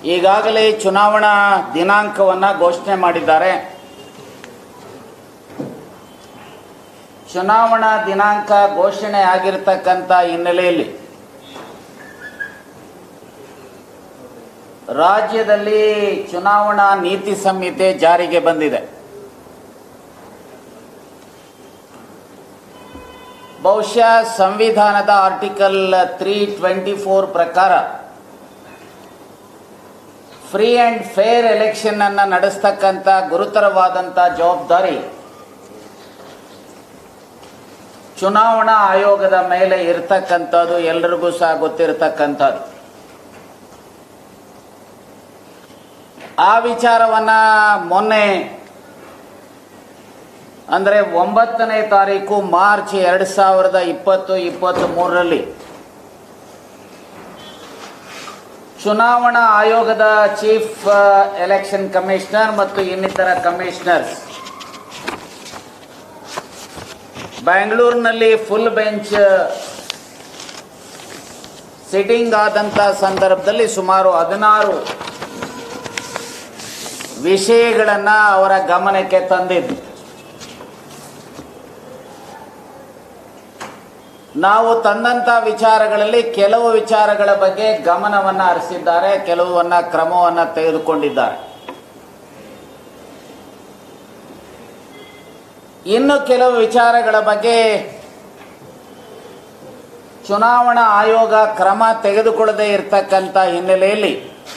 ಈಗಾಗಲೇ ಚುನಾವಣಾ ದಿನಾಂಕವನ್ನು ಘೋಷಣೆ ಮಾಡಿದ್ದಾರೆ ಚುನಾವಣಾ ದಿನಾಂಕ ಘೋಷಣೆ ಆಗಿರತಕ್ಕಂಥ ಹಿನ್ನೆಲೆಯಲ್ಲಿ ರಾಜ್ಯದಲ್ಲಿ ಚುನಾವಣಾ ನೀತಿ ಸಂಹಿತೆ ಜಾರಿಗೆ ಬಂದಿದೆ ಬಹುಶಃ ಸಂವಿಧಾನದ ಆರ್ಟಿಕಲ್ ತ್ರೀ ಟ್ವೆಂಟಿ ಫೋರ್ ಪ್ರಕಾರ ಫ್ರೀ ಆ್ಯಂಡ್ ಫೇರ್ ಎಲೆಕ್ಷನ್ ಅನ್ನು ನಡೆಸ್ತಕ್ಕಂಥ ಗುರುತರವಾದಂಥ ಜವಾಬ್ದಾರಿ ಚುನಾವಣಾ ಆಯೋಗದ ಮೇಲೆ ಇರ್ತಕ್ಕಂಥದ್ದು ಎಲ್ರಿಗೂ ಸಹ ಗೊತ್ತಿರತಕ್ಕಂಥದ್ದು ಆ ವಿಚಾರವನ್ನ ಮೊನ್ನೆ ಅಂದರೆ ಒಂಬತ್ತನೇ ತಾರೀಕು ಮಾರ್ಚ್ ಎರಡು ಸಾವಿರದ ಇಪ್ಪತ್ತು ಇಪ್ಪತ್ತ್ ಮೂರರಲ್ಲಿ ಚುನಾವಣಾ ಆಯೋಗದ ಚೀಫ್ ಎಲೆಕ್ಷನ್ ಕಮಿಷನರ್ ಮತ್ತು ಇನ್ನಿತರ ಕಮಿಷನರ್ಸ್ ಬ್ಯಾಂಗ್ಳೂರಿನಲ್ಲಿ ಫುಲ್ ಬೆಂಚ್ ಸಿಟ್ಟಿಂಗ್ ಆದಂಥ ಸಂದರ್ಭದಲ್ಲಿ ಸುಮಾರು ಹದಿನಾರು ವಿಷಯಗಳನ್ನು ಅವರ ಗಮನಕ್ಕೆ ತಂದಿದ್ದು ನಾವು ತಂದಂಥ ವಿಚಾರಗಳಲ್ಲಿ ಕೆಲವು ವಿಚಾರಗಳ ಬಗ್ಗೆ ಗಮನವನ್ನು ಹರಿಸಿದ್ದಾರೆ ಕೆಲವನ್ನ ಕ್ರಮವನ್ನು ತೆಗೆದುಕೊಂಡಿದ್ದಾರೆ ಇನ್ನು ಕೆಲವು ವಿಚಾರಗಳ ಬಗ್ಗೆ ಚುನಾವಣಾ ಆಯೋಗ ಕ್ರಮ ತೆಗೆದುಕೊಳ್ಳದೆ ಇರತಕ್ಕಂಥ ಹಿನ್ನೆಲೆಯಲ್ಲಿ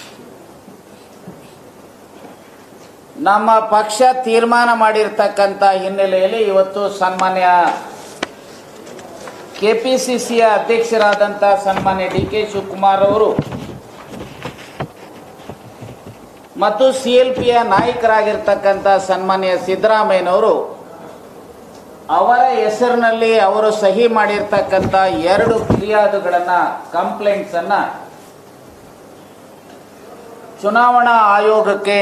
ನಮ್ಮ ಪಕ್ಷ ತೀರ್ಮಾನ ಮಾಡಿರ್ತಕ್ಕಂಥ ಹಿನ್ನೆಲೆಯಲ್ಲಿ ಇವತ್ತು ಸನ್ಮಾನ್ಯ ಕೆಪಿಸಿಸಿಯ ಅಧ್ಯಕ್ಷರಾದಂಥ ಸನ್ಮಾನ್ಯ ಡಿ ಕೆ ಶಿವಕುಮಾರ್ ಅವರು ಮತ್ತು ಸಿ ಎಲ್ ಪಿಯ ನಾಯಕರಾಗಿರ್ತಕ್ಕಂಥ ಸನ್ಮಾನ್ಯ ಸಿದ್ದರಾಮಯ್ಯನವರು ಅವರ ಹೆಸರಿನಲ್ಲಿ ಅವರು ಸಹಿ ಮಾಡಿರ್ತಕ್ಕಂಥ ಎರಡು ಫಿರ್ಯಾದುಗಳನ್ನು ಕಂಪ್ಲೇಂಟ್ಸನ್ನು ಚುನಾವಣಾ ಆಯೋಗಕ್ಕೆ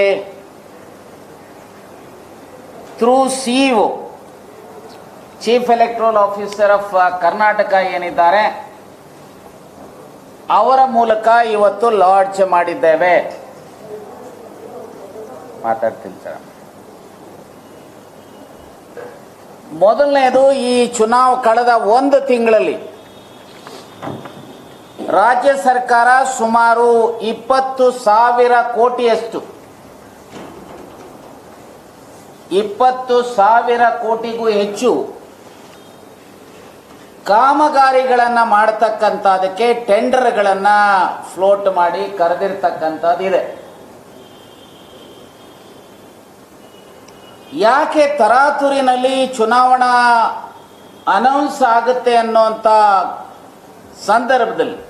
through CEO chief electoral officer of Karnataka ಏನಿದ್ದಾರೆ ಅವರ ಮೂಲಕ ಇವತ್ತು ಲಾಡ್ಜ್ ಮಾಡಿದ್ದೇವೆ ಮಾತಾಡ್ತೀನಿ ಸರ್ ಮೊದಲನೇದು ಈ ಚುನಾವ್ ಕಳೆದ ಒಂದು ತಿಂಗಳಲ್ಲಿ ರಾಜ್ಯ ಸರ್ಕಾರ ಸುಮಾರು ಇಪ್ಪತ್ತು ಸಾವಿರ ಕೋಟಿಯಷ್ಟು ಇಪ್ಪತ್ತು ಸಾವಿರ ಕೋಟಿಗೂ ಹೆಚ್ಚು ಕಾಮಗಾರಿಗಳನ್ನು ಮಾಡತಕ್ಕಂಥದಕ್ಕೆ ಟೆಂಡರ್ಗಳನ್ನು ಫ್ಲೋಟ್ ಮಾಡಿ ಕರೆದಿರ್ತಕ್ಕಂಥದ್ದಿದೆ ಯಾಕೆ ತರಾತುರಿನಲ್ಲಿ ಚುನಾವಣಾ ಅನೌನ್ಸ್ ಆಗುತ್ತೆ ಅನ್ನೋಂಥ ಸಂದರ್ಭದಲ್ಲಿ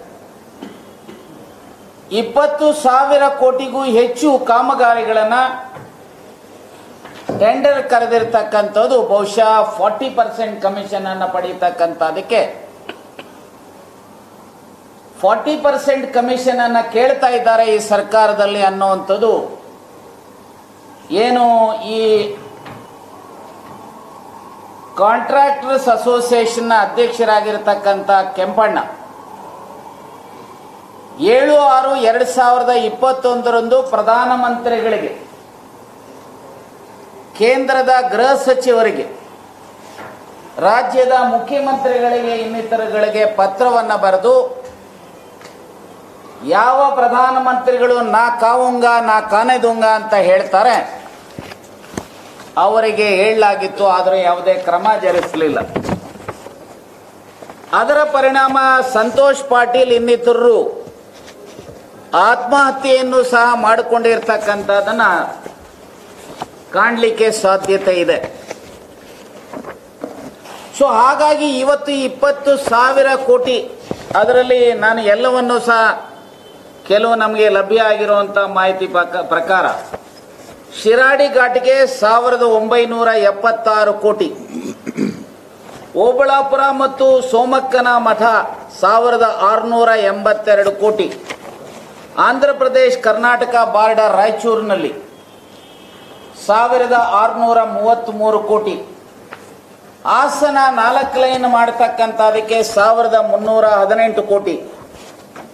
ಇಪ್ಪತ್ತು ಸಾವಿರ ಕೋಟಿಗೂ ಹೆಚ್ಚು ಕಾಮಗಾರಿಗಳನ್ನು ಟೆಂಡರ್ ಕರೆದಿರ್ತಕ್ಕಂಥದ್ದು ಬಹುಶಃ ಫಾರ್ಟಿ ಪರ್ಸೆಂಟ್ ಕಮಿಷನ್ ಅನ್ನು ಪಡೀತಕ್ಕಂಥದಕ್ಕೆ ಫಾರ್ಟಿ ಪರ್ಸೆಂಟ್ ಕಮಿಷನ್ ಅನ್ನ ಕೇಳ್ತಾ ಇದ್ದಾರೆ ಈ ಸರ್ಕಾರದಲ್ಲಿ ಅನ್ನುವಂಥದ್ದು ಏನು ಈ ಕಾಂಟ್ರಾಕ್ಟರ್ಸ್ ಅಸೋಸಿಯೇಷನ್ನ ಅಧ್ಯಕ್ಷರಾಗಿರ್ತಕ್ಕಂಥ ಕೆಂಪಣ್ಣ ಏಳು ಆರು ಎರಡು ಸಾವಿರದ ಇಪ್ಪತ್ತೊಂದರಂದು ಪ್ರಧಾನಮಂತ್ರಿಗಳಿಗೆ ಕೇಂದ್ರದ ಗೃಹ ಸಚಿವರಿಗೆ ರಾಜ್ಯದ ಮುಖ್ಯಮಂತ್ರಿಗಳಿಗೆ ಇನ್ನಿತರಗಳಿಗೆ ಪತ್ರವನ್ನು ಬರೆದು ಯಾವ ಪ್ರಧಾನಮಂತ್ರಿಗಳು ನಾ ಕಾವುಂಗ ನಾ ಕಾನೆದುಂಗ ಅಂತ ಹೇಳ್ತಾರೆ ಅವರಿಗೆ ಹೇಳಲಾಗಿತ್ತು ಆದರೆ ಯಾವುದೇ ಕ್ರಮ ಜರುಗಿಸಲಿಲ್ಲ ಅದರ ಪರಿಣಾಮ ಸಂತೋಷ್ ಪಾಟೀಲ್ ಇನ್ನಿತರರು ಆತ್ಮಹತ್ಯೆಯನ್ನು ಸಹ ಮಾಡಿಕೊಂಡಿರ್ತಕ್ಕಂಥದ್ದನ್ನ ಕಾಣಲಿಕ್ಕೆ ಸಾಧ್ಯತೆ ಇದೆ ಸೊ ಹಾಗಾಗಿ ಇವತ್ತು ಇಪ್ಪತ್ತು ಸಾವಿರ ಕೋಟಿ ಅದರಲ್ಲಿ ನಾನು ಎಲ್ಲವನ್ನೂ ಸಹ ಕೆಲವು ನಮಗೆ ಲಭ್ಯ ಆಗಿರುವಂಥ ಮಾಹಿತಿ ಪಕ- ಪ್ರಕಾರ ಶಿರಾಡಿ ಘಾಟ್ಗೆ ಸಾವಿರದ ಒಂಬೈನೂರ ಎಪ್ಪತ್ತಾರು ಕೋಟಿ ಓಬಳಾಪುರ ಮತ್ತು ಸೋಮಕ್ಕನ ಮಠ ಸಾವಿರದ ಆರುನೂರ ಎಂಬತ್ತೆರಡು ಕೋಟಿ ಆಂಧ್ರ ಪ್ರದೇಶ್ ಕರ್ನಾಟಕ ಬಾರ್ಡರ್ ರಾಯಚೂರಿನಲ್ಲಿ ಸಾವಿರದ ಆರುನೂರ ಮೂವತ್ತ್ಮೂರು ಕೋಟಿ ಹಾಸನ ನಾಲ್ಕು ಲೈನ್ ಮಾಡತಕ್ಕಂಥದಕ್ಕೆ ಸಾವಿರದ ಮುನ್ನೂರ ಹದಿನೆಂಟು ಕೋಟಿ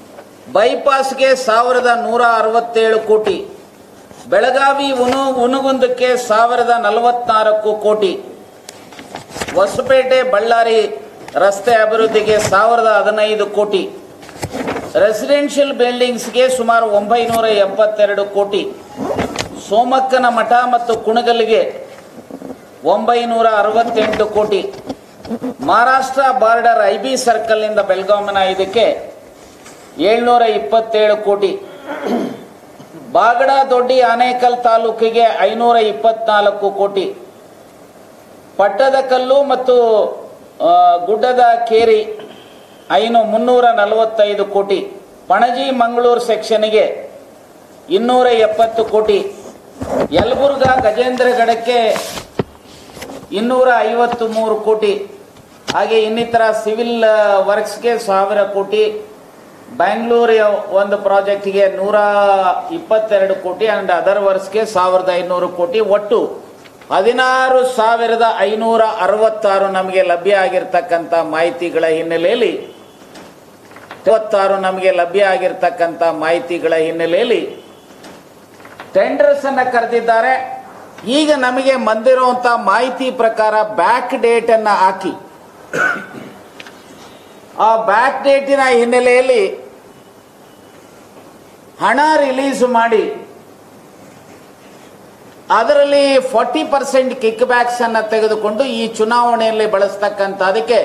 ಬೈಪಾಸ್ಗೆ ಸಾವಿರದ ನೂರ ಅರವತ್ತೇಳು ಕೋಟಿ ಬೆಳಗಾವಿ ಉನು ಉನಗುಂದಕ್ಕೆ ಸಾವಿರದ ನಲವತ್ನಾಲ್ಕು ಕೋಟಿ ಹೊಸಪೇಟೆ ಬಳ್ಳಾರಿ ರಸ್ತೆ ಅಭಿವೃದ್ಧಿಗೆ ಸಾವಿರದ ಹದಿನೈದು ಕೋಟಿ ರೆಸಿಡೆನ್ಷಿಯಲ್ ಬಿಲ್ಡಿಂಗ್ಸ್ಗೆ ಸುಮಾರು ಒಂಬೈನೂರ ಎಪ್ಪತ್ತೆರಡು ಕೋಟಿ ಸೋಮಕ್ಕನ ಮಠ ಮತ್ತು ಕುಣಗಲ್ಗೆ ಒಂಬೈನೂರ ಅರವತ್ತೆಂಟು ಕೋಟಿ ಮಹಾರಾಷ್ಟ್ರ ಬಾರ್ಡರ್ ಐ ಬಿ ಸರ್ಕಲ್ನಿಂದ ಬೆಳಗಾವಿನ ಇದಕ್ಕೆ ಏಳ್ನೂರ ಇಪ್ಪತ್ತೇಳು ಕೋಟಿ ಬಾಗಡ ದೊಡ್ಡಿ ಆನೇಕಲ್ ತಾಲೂಕಿಗೆ ಐನೂರ ಇಪ್ಪತ್ನಾಲ್ಕು ಕೋಟಿ ಪಟ್ಟದಕಲ್ಲು ಮತ್ತು ಆ, ಗುಡ್ಡದ ಕೇರಿ ಐನು ಮುನ್ನೂರ ನಲವತ್ತೈದು ಕೋಟಿ ಪಣಜಿ ಮಂಗಳೂರು ಸೆಕ್ಷನ್ಗೆ ಇನ್ನೂರ ಎಪ್ಪತ್ತು ಕೋಟಿ ಯಲಬುರ್ಗಾ ಗಜೇಂದ್ರಗಡಕ್ಕೆ ಇನ್ನೂರ ಐವತ್ತು ಮೂರು ಕೋಟಿ ಹಾಗೆ ಇನ್ನಿತರ ಸಿವಿಲ್ ವರ್ಕ್ಸ್ಗೆ ಸಾವಿರ ಕೋಟಿ ಬ್ಯಾಂಗ್ಳೂರು ಒಂದು ಪ್ರಾಜೆಕ್ಟ್ಗೆ ನೂರ ಇಪ್ಪತ್ತೆರಡು ಕೋಟಿ ಅಂಡ್ ಅದರ್ ವರ್ಕ್ಸ್ಗೆ ಸಾವಿರದ ಐನೂರು ಕೋಟಿ ಒಟ್ಟು ಹದಿನಾರು ಸಾವಿರದ ಐನೂರ ಅರವತ್ತಾರು ನಮಗೆ ಲಭ್ಯ ಆಗಿರ್ತಕ್ಕಂಥ ಮಾಹಿತಿಗಳ ಹಿನ್ನೆಲೆಯಲ್ಲಿ ಮೂವತ್ತಾರು ನಮಗೆ ಲಭ್ಯ ಆಗಿರ್ತಕ್ಕಂಥ ಮಾಹಿತಿಗಳ ಹಿನ್ನೆಲೆಯಲ್ಲಿ ಟೆಂಡರ್ಸ್ ಅನ್ನ ಕರೆದಿದ್ದಾರೆ ಈಗ ನಮಗೆ ಬಂದಿರುವಂತ ಮಾಹಿತಿ ಪ್ರಕಾರ ಬ್ಯಾಕ್ ಡೇಟ್ ಅನ್ನ ಹಾಕಿ ಆ ಬ್ಯಾಕ್ ಡೇಟಿನ ಹಿನ್ನೆಲೆಯಲ್ಲಿ ಹಣ ರಿಲೀಸ್ ಮಾಡಿ ಅದರಲ್ಲಿ ಫಾರ್ಟಿ ಪರ್ಸೆಂಟ್ ಕಿಕ್ ಬ್ಯಾಕ್ಸ್ ಅನ್ನ ತೆಗೆದುಕೊಂಡು ಈ ಚುನಾವಣೆಯಲ್ಲಿ ಬಳಸ್ತಕ್ಕಂಥ ಅದಕ್ಕೆ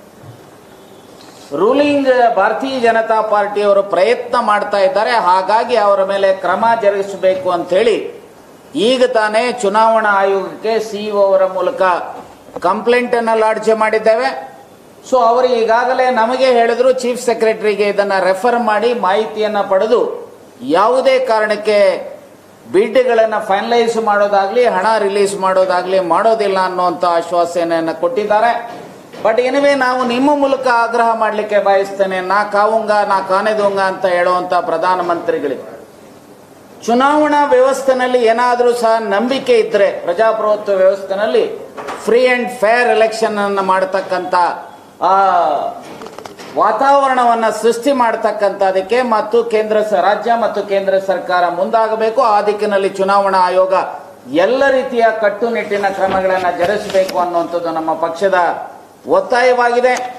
ರೂಲಿಂಗ್ ಭಾರತೀಯ ಜನತಾ ಪಾರ್ಟಿಯವರು ಪ್ರಯತ್ನ ಮಾಡ್ತಾ ಇದ್ದಾರೆ ಹಾಗಾಗಿ ಅವರ ಮೇಲೆ ಕ್ರಮ ಜರುಗಿಸಬೇಕು ಅಂತ ಹೇಳಿ ಈಗ ತಾನೇ ಚುನಾವಣಾ ಆಯೋಗಕ್ಕೆ ಸಿಇಒ ಅವರ ಮೂಲಕ ಕಂಪ್ಲೇಂಟ್ ಅನ್ನ ಲಾಡ್ಜ್ ಮಾಡಿದ್ದೇವೆ ಸೊ ಅವರು ಈಗಾಗಲೇ ನಮಗೆ ಹೇಳಿದ್ರು ಚೀಫ್ ಸೆಕ್ರೆಟರಿಗೆ ಇದನ್ನ ರೆಫರ್ ಮಾಡಿ ಮಾಹಿತಿಯನ್ನ ಪಡೆದು ಯಾವುದೇ ಕಾರಣಕ್ಕೆ ಬಿಡ್ಗಳನ್ನು ಫೈನಲೈಸ್ ಮಾಡೋದಾಗ್ಲಿ ಹಣ ರಿಲೀಸ್ ಮಾಡೋದಾಗ್ಲಿ ಮಾಡೋದಿಲ್ಲ ಅನ್ನುವಂಥ ಆಶ್ವಾಸನೆಯನ್ನು ಕೊಟ್ಟಿದ್ದಾರೆ ಬಟ್ ಎನಿವೆ ನಾವು ನಿಮ್ಮ ಮೂಲಕ ಆಗ್ರಹ ಮಾಡಲಿಕ್ಕೆ ಬಯಸ್ತೇನೆ ನಾ ಕಾವುಂಗ ನಾ ಕಾನೆದುಂಗ ಅಂತ ಹೇಳುವಂತ ಪ್ರಧಾನಮಂತ್ರಿಗಳಿಗೆ ಚುನಾವಣಾ ವ್ಯವಸ್ಥೆನಲ್ಲಿ ಏನಾದರೂ ಸಹ ನಂಬಿಕೆ ಇದ್ರೆ ಪ್ರಜಾಪ್ರಭುತ್ವ ವ್ಯವಸ್ಥೆನಲ್ಲಿ ಫ್ರೀ ಅಂಡ್ ಫೇರ್ ಎಲೆಕ್ಷನ್ ಅನ್ನು ಮಾಡತಕ್ಕಂತ ಆ ವಾತಾವರಣವನ್ನ ಸೃಷ್ಟಿ ಮಾಡತಕ್ಕಂಥದಕ್ಕೆ ಮತ್ತು ಕೇಂದ್ರ ಸ- ರಾಜ್ಯ ಮತ್ತು ಕೇಂದ್ರ ಸರ್ಕಾರ ಮುಂದಾಗಬೇಕು ಆ ದಿಕ್ಕಿನಲ್ಲಿ ಚುನಾವಣಾ ಆಯೋಗ ಎಲ್ಲ ರೀತಿಯ ಕಟ್ಟುನಿಟ್ಟಿನ ಕ್ರಮಗಳನ್ನು ಜರುಗಿಸಬೇಕು ಅನ್ನುವಂಥದ್ದು ನಮ್ಮ ಪಕ್ಷದ ಒತ್ತಾಯವಾಗಿದೆ